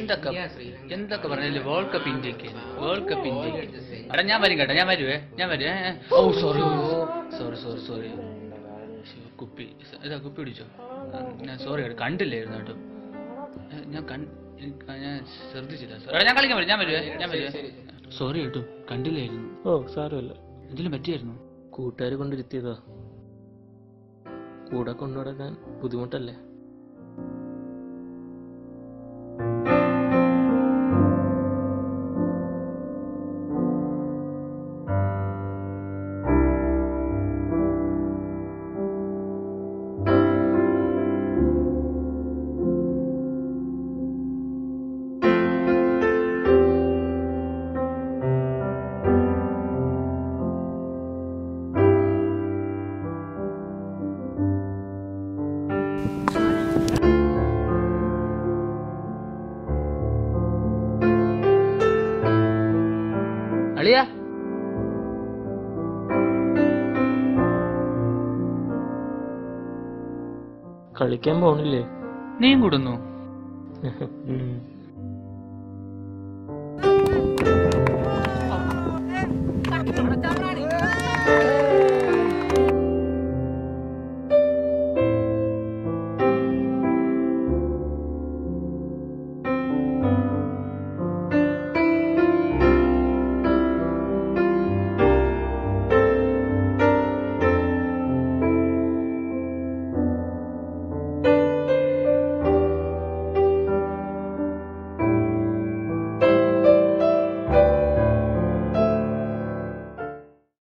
എന്തൊക്കെ എന്തൊക്കെ പറഞ്ഞില്ല വേൾഡ് കപ്പ് ഇന്ത്യക്ക് വേൾഡ് കപ്പ് ഇന്ത്യക്ക് എടാ ഞാൻ വരും കേട്ടോ ഞാൻ വരുവേ ഞാൻ വരുവേ ഓ സോറി സോറി സോറി സോറി കുപ്പി ഇതാ കുപ്പി പിടിച്ചോ ഞാൻ സോറി കേട്ടോ കണ്ടില്ലായിരുന്നു കേട്ടോ ഏ, ഞാൻ കൺ എനിക്ക് ഞാൻ ശ്രദ്ധിച്ചില്ല എടാ ഞാൻ കളിക്കാൻ വരും ഞാൻ വരുവേ ഞാൻ വരുവേ സോറി കേട്ടോ കണ്ടില്ലായിരുന്നു ഓ സാരമില്ല എന്തെങ്കിലും പറ്റിയായിരുന്നു കൂട്ടുകാർ കൊണ്ടിരുത്തിയതാ കൂടെ കൊണ്ടുനടക്കാൻ ബുദ്ധിമുട്ടല്ലേ അളിയാ കളിക്കാൻ പോണില്ലേ നീയും കൂടുന്നു ഉം. Jangan